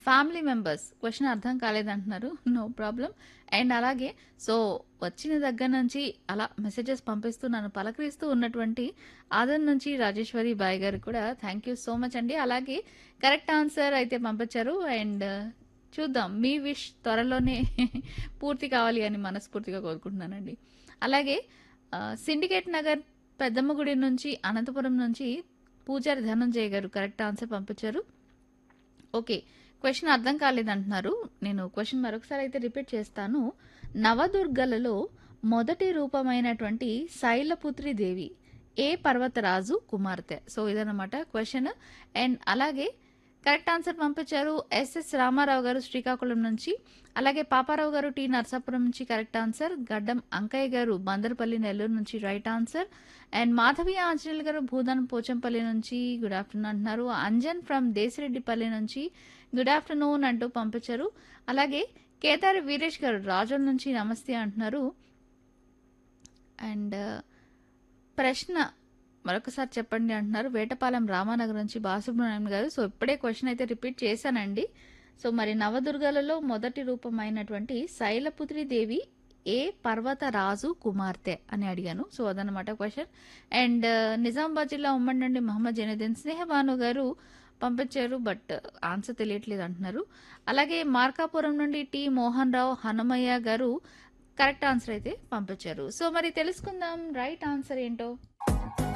family members question అర్థం కాలేదంటున్నారు no problem and అలాగే సో వచ్చిన దగ్గర నుంచి అలా మెసేజెస్ పంపిస్తూ నన్ను పలకరిస్తూ ఉన్నటువంటి ఆదన్ నుంచి రాజేశ్వరి బాయ్ గారు కూడా థ్యాంక్ యూ సో మచ్ అండి అలాగే కరెక్ట్ ఆన్సర్ అయితే పంపించారు అండ్ చూద్దాం మీ విష్ త్వరలోనే పూర్తి కావాలి అని మనస్ఫూర్తిగా కోరుకుంటున్నానండి అలాగే ఆ, సిండికేట్ నగర్ పెద్దమ్మ గుడి నుంచి అనంతపురం నుంచి పూజారి ధనంజయ్ గారు కరెక్ట్ ఆన్సర్ పంపించారు ఓకే క్వశ్చన్ అర్థం కాలేదంటున్నారు నేను క్వశ్చన్ మరొకసారి అయితే రిపీట్ చేస్తాను నవదుర్గలలో మొదటి రూపమైనటువంటి శైలపుత్రి దేవి ఏ పర్వతరాజు కుమార్తె సో ఇదన్నమాట క్వశ్చన్ అండ్ అలాగే కరెక్ట్ ఆన్సర్ పంపించారు ఎస్ఎస్ రామారావు గారు శ్రీకాకుళం నుంచి అలాగే పాపారావు గారు టి నర్సాపురం నుంచి కరెక్ట్ ఆన్సర్ గడ్డం అంకయ్య గారు బందరపల్లి నెల్లూరు నుంచి right answer and Madhavi Anjaneyulu garu Bhoodan Pochampally నుంచి గుడ్ ఆఫ్టర్నూన్ అంటున్నారు అంజన్ ఫ్రమ్ దేశిరెడ్డిపల్లి నుంచి గుడ్ ఆఫ్టర్నూన్ అంటూ పంపించారు అలాగే కేదారి వీరేష్ గారు రాజోల్ నుంచి నమస్తే అంటున్నారు అండ్ ప్రశ్న మరొకసారి చెప్పండి అంటున్నారు వేటపాలెం రామానగర్ నుంచి బాలసుబ్రహ్మణ్యం గారు సో ఇప్పుడే క్వశ్చన్ అయితే రిపీట్ చేశానండి సో మరి నవదుర్గలలో మొదటి రూపమైనటువంటి శైలపుత్రి దేవి ఏ పర్వత రాజు కుమార్తె అని అడిగాను సో అదనమాట క్వశ్చన్ అండ్ నిజామాబాద్ జిల్లా ఉమ్మడి నుండి మహమ్మద్ జైనుద్దీన్ స్నేహబాను గారు పంపించారు బట్ ఆన్సర్ తెలియట్లేదు అంటున్నారు అలాగే మార్కాపురం నుండి టి మోహన్ రావు హనుమయ్య గారు కరెక్ట్ ఆన్సర్ అయితే పంపించారు సో మరి తెలుసుకుందాం రైట్ ఆన్సర్ ఏంటో